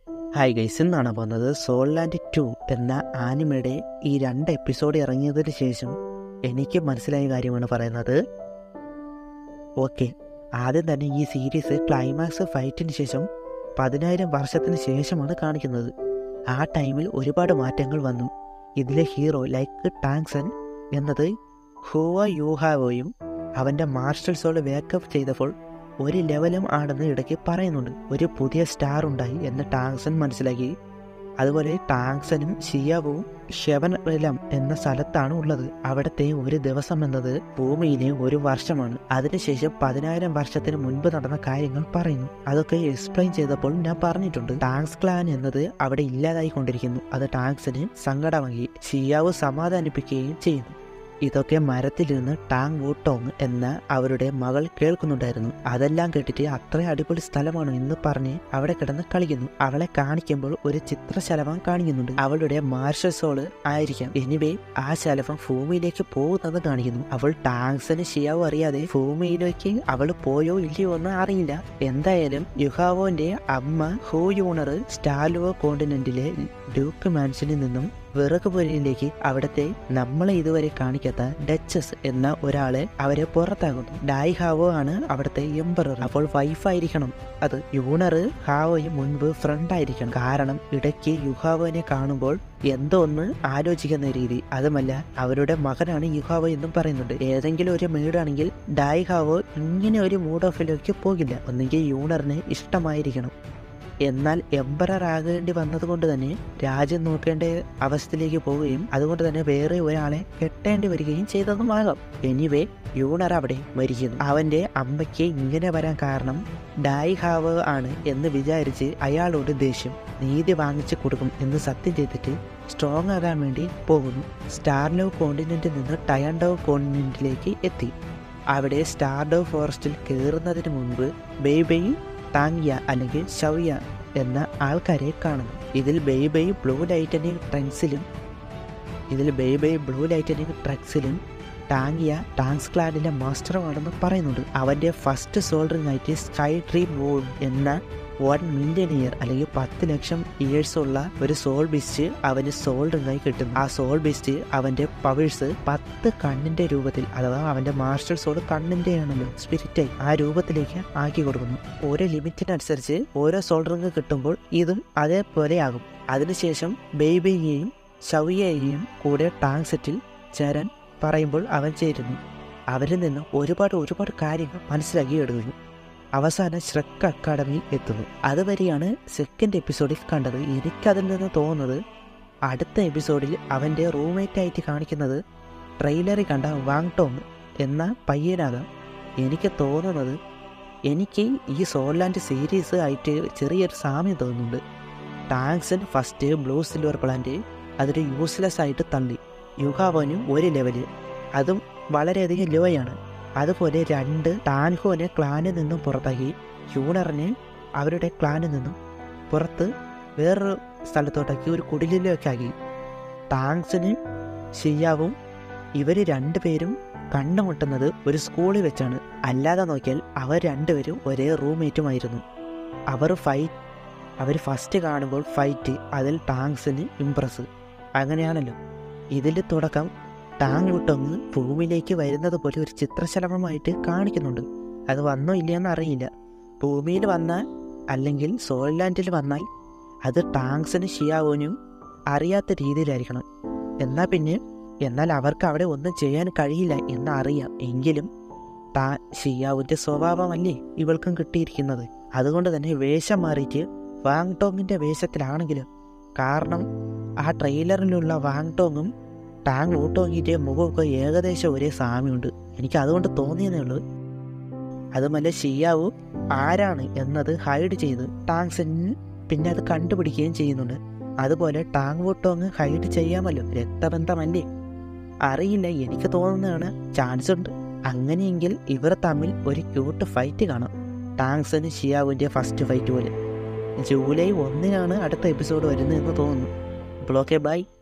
hi guys എന്നാണ് പോകുന്നത് soul land to എന്ന ആനിമയുടെ ഈ രണ്ട് എപ്പിസോഡ് ഇറങ്ങിയതിന് ശേഷം എനിക്ക് മനസ്സിലായ കാര്യമാണ് പറയുന്നത് ഓക്കെ ആദ്യം തന്നെ ഈ സീരീസ് ക്ലൈമാക്സ് ഫൈറ്റിന് ശേഷം പതിനായിരം വർഷത്തിന് ശേഷമാണ് കാണിക്കുന്നത് ആ ടൈമിൽ ഒരുപാട് മാറ്റങ്ങൾ വന്നു ഇതിലെ ഹീറോ ലൈക്ക് ടാങ്സൺ എന്നത് ഹുവ യൂഹാവോയും അവൻ്റെ മാർഷൽ സോൾ വേക്കപ്പ് ചെയ്തപ്പോൾ ഒരു ലെവലും ആണെന്ന് ഇടയ്ക്ക് പറയുന്നുണ്ട് ഒരു പുതിയ സ്റ്റാർ ഉണ്ടായി എന്ന് ടാങ്സൺ മനസ്സിലാക്കി അതുപോലെ ടാങ്സനും ഷിയാവും ഷെവൻറലം എന്ന സ്ഥലത്താണ് ഉള്ളത് അവിടുത്തെ ഒരു ദിവസം എന്നത് ഭൂമിയിലെ ഒരു വർഷമാണ് അതിനുശേഷം പതിനായിരം വർഷത്തിന് മുൻപ് നടന്ന കാര്യങ്ങൾ പറയുന്നു അതൊക്കെ എക്സ്പ്ലെയിൻ ചെയ്തപ്പോൾ ഞാൻ പറഞ്ഞിട്ടുണ്ട് ടാങ്സ് ക്ലാൻ എന്നത് അവിടെ ഇല്ലാതായിക്കൊണ്ടിരിക്കുന്നു അത് ടാങ്സിന് സങ്കടമാക്കി ഷിയാവ് സമാധാനിപ്പിക്കുകയും ചെയ്യുന്നു ഇതൊക്കെ മരത്തിലിരുന്ന് ടാങ് വൂട്ടോങ് എന്ന അവരുടെ മകൾ കേൾക്കുന്നുണ്ടായിരുന്നു അതെല്ലാം കേട്ടിട്ട് അത്ര അടിപൊളി സ്ഥലമാണ് എന്ന് പറഞ്ഞ് അവിടെ കിടന്ന് കളിക്കുന്നു അവളെ കാണിക്കുമ്പോൾ ഒരു ചിത്രശലഭം കാണിക്കുന്നുണ്ട് അവളുടെ മാർഷൽ സോള് ആയിരിക്കാം എനിവേ ആ ശലഭം ഭൂമിയിലേക്ക് പോകുന്നത് കാണിക്കുന്നു അവൾ ടാങ്സിന് ഷിയാവോ അറിയാതെ ഭൂമിയിലേക്ക് അവൾ പോയോ ഇല്ലയോ എന്ന് അറിയില്ല എന്തായാലും യുഹാവോന്റെ അമ്മ ഹോയൂണർ സ്റ്റാലുവോ കോണ്ടിനെന്റിലെ ഡ്യൂക്ക് മാൻഷനിൽ നിന്നും വിറക് പുരയിലേക്ക് അവിടുത്തെ നമ്മളെ ഇതുവരെ കാണിക്കാത്ത ഡച്ചസ് എന്ന ഒരാളെ അവരെ പുറത്താകുന്നു ഡായ് ഹാവോ ആണ് അവിടുത്തെ എംബറർ അപ്പോൾ വൈഫായിരിക്കണം അത് യൂണർ ഹാവോയും മുൻപ് ഫ്രണ്ട് ആയിരിക്കണം കാരണം ഇടയ്ക്ക് യുഹാവോനെ കാണുമ്പോൾ എന്തോ ഒന്ന് ആലോചിക്കുന്ന രീതി അതുമല്ല അവരുടെ മകനാണ് യുഹാവോ എന്നും പറയുന്നുണ്ട് ഏതെങ്കിലും ഒരു മേടാണെങ്കിൽ ഡായ് ഹാവോ ഇങ്ങനെ ഒരു മൂഡ് ഓഫിലേക്ക് പോകില്ല ഒന്നെങ്കിൽ യൂണറിന് ഇഷ്ടമായിരിക്കണം എന്നാൽ എംബറർ ആകേണ്ടി വന്നതുകൊണ്ട് തന്നെ രാജ്യം നോക്കേണ്ട അവസ്ഥയിലേക്ക് പോവുകയും അതുകൊണ്ട് തന്നെ വേറെ ഒരാളെ കെട്ടേണ്ടി വരികയും ചെയ്തതുമാകാം എനിവേ യൂണർ അവിടെ മരിക്കുന്നു അവന്റെ അമ്മയ്ക്ക് ഇങ്ങനെ വരാൻ കാരണം ഡായ് ഹാവ് ആണ് എന്ന് വിചാരിച്ച് അയാളോട് ദേഷ്യം നീതി വാങ്ങിച്ചു കൊടുക്കും എന്ന് സത്യം ചെയ്തിട്ട് സ്ട്രോങ് ആകാൻ വേണ്ടി പോകുന്നു സ്റ്റാർലോ കോണ്ടിനെന്റിൽ നിന്ന് ടയൻഡോ കോണ്ടിനെന്റിലേക്ക് എത്തി അവിടെ സ്റ്റാർഡോ ഫോറസ്റ്റിൽ കയറുന്നതിന് മുൻപ് ബേബൈ താങ്യ അല്ലെങ്കിൽ ഷവ്യ എന്ന ആൾക്കാരെ കാണുന്നു ഇതിൽ ബേബൈ ബ്ലൂ ലൈറ്റനിങ് ട്രങ്സിലും ഇതിൽ ബേബൈ ബ്ലൂ ലൈറ്റനിങ് ട്രക്സിലും ടാങ്കിയ ടാങ്സ് ക്ലാഡിലെ മാസ്റ്ററുമാണെന്ന് പറയുന്നുണ്ട് അവൻ്റെ ഫസ്റ്റ് സോൾഡറിംഗ് ആയിട്ട് സ്കൈ ഡ്രീം വോൾ എന്ന വൺ മില്യൺ ഇയർ അല്ലെങ്കിൽ പത്ത് ലക്ഷം ഇയേഴ്സ് ഉള്ള ഒരു സോൾ ബിസ്റ്റ് അവന് സോൾഡറിംഗ് ആയി കിട്ടുന്നു ആ സോൾ ബിസ്റ്റ് അവന്റെ പവേഴ്സ് പത്ത് കണ്ണിന്റെ രൂപത്തിൽ അഥവാ അവന്റെ മാർഷൽ സോൾ കണ്ണിന്റെ ആണല്ലോ സ്പിരിറ്റായി ആ രൂപത്തിലേക്ക് ആക്കി കൊടുക്കുന്നു ഓരോ ലിമിറ്റിനനുസരിച്ച് ഓരോ സോൾഡറിംഗ് കിട്ടുമ്പോൾ ഇതും അതേപോലെ ആകും അതിനുശേഷം ബേബിയെയും ഷവിയെയും കൂടെ ടാങ്ക് സെറ്റിൽ ചേരാൻ പറയുമ്പോൾ അവൻ ചേരുന്നു അവരിൽ നിന്ന് ഒരുപാട് ഒരുപാട് കാര്യങ്ങൾ മനസ്സിലാക്കി എടുക്കുന്നു അവസാനം ശ്രക്ക് അക്കാഡമി എത്തുന്നു അതുവരെയാണ് സെക്കൻഡ് എപ്പിസോഡിൽ കണ്ടത് എനിക്കതിൽ നിന്ന് തോന്നുന്നത് അടുത്ത എപ്പിസോഡിൽ അവൻ്റെ റൂംമേറ്റ് ആയിട്ട് കാണിക്കുന്നത് ട്രെയിലറിൽ കണ്ട വാങ് ടോങ് എന്ന പയ്യനാകാം എനിക്ക് തോന്നുന്നത് എനിക്ക് ഈ സോൾലാൻഡ് സീരീസ് ആയിട്ട് ചെറിയൊരു സാമ്യം തോന്നുന്നുണ്ട് Tang San first blue silver plant അതൊരു യൂസ്ലെസ് ആയിട്ട് തള്ളി യുഹാവനും ഒരു ലെവല് അതും വളരെയധികം ലോയാണ് അതുപോലെ രണ്ട് ടാൻഹോനെ ക്ലാനിൽ നിന്നും പുറത്താക്കി ഹ്യൂണറിനെ അവരുടെ ക്ലാനിൽ നിന്നും പുറത്ത് വേറൊരു സ്ഥലത്തോട്ടാക്കി ഒരു കുടിലിലേക്കാക്കി ടാങ്സിനും ഷിയാവും ഇവർ രണ്ടുപേരും കണ്ടുമുട്ടുന്നത് ഒരു സ്കൂളിൽ വെച്ചാണ് അല്ലാതെ നോക്കിയാൽ അവർ രണ്ടുപേരും ഒരേ റൂംമേറ്റുമായിരുന്നു അവർ ഫൈറ്റ് അവർ ഫസ്റ്റ് കാണുമ്പോൾ ഫൈറ്റ് അതിൽ ടാങ്സിന് ഇംപ്രസ് അങ്ങനെയാണല്ലോ ഇതിൽ തുടക്കം ടാങ് വിട്ടൊന്ന് ഭൂമിയിലേക്ക് വരുന്നത് പോലെ ഒരു ചിത്രശലഭമായിട്ട് കാണിക്കുന്നുണ്ട് അത് വന്നോ ഇല്ലയെന്ന് അറിയില്ല ഭൂമിയിൽ വന്നാൽ അല്ലെങ്കിൽ സോൾലാൻഡിൽ വന്നാൽ അത് ടാങ്സിന് ഷിയാവോനും അറിയാത്ത രീതിയിലായിരിക്കണം എന്നാൽ പിന്നെ എന്നാൽ അവർക്ക് അവിടെ ഒന്നും ചെയ്യാൻ കഴിയില്ല എന്ന് അറിയാം എങ്കിലും താ ഷിയാവിൻ്റെ സ്വഭാവമല്ലേ ഇവൾക്കും കിട്ടിയിരിക്കുന്നത് അതുകൊണ്ട് തന്നെ വേഷം മാറിയിട്ട് വാങ് ടോങ്ങിൻ്റെ വേഷത്തിലാണെങ്കിലും കാരണം ആ ട്രെയിലറിലുള്ള വാങ് ടോങ്ങും ടാങ് ഊട്ടോങ്ങിൻ്റെ മുഖമൊക്കെ ഏകദേശം ഒരേ സാമ്യമുണ്ട് എനിക്ക് അതുകൊണ്ട് തോന്നിയതേ ഉള്ളൂ അതുമല്ല ഷിയാവു ആരാണ് എന്നത് ഹൈഡ് ചെയ്ത് ടാങ്സിന് പിന്നെ അത് കണ്ടുപിടിക്കുകയും ചെയ്യുന്നുണ്ട് അതുപോലെ ടാങ് വുട്ടോങ് ഹൈഡ് ചെയ്യാമല്ലോ രക്തബന്ധമല്ലേ അറിയില്ല എനിക്ക് തോന്നുന്നതാണ് ചാൻസ് ഉണ്ട് അങ്ങനെയെങ്കിൽ ഇവർ തമ്മിൽ ഒരു ക്യൂട്ട് ഫൈറ്റ് കാണാം ടാങ്സന് ഷിയാവിൻ്റെ ഫസ്റ്റ് ഫൈറ്റ് പോലെ ജൂലൈ ഒന്നിനാണ് അടുത്ത എപ്പിസോഡ് വരുന്നതെന്ന് തോന്നുന്നു അപ്പോൾ ഓക്കെ ബൈ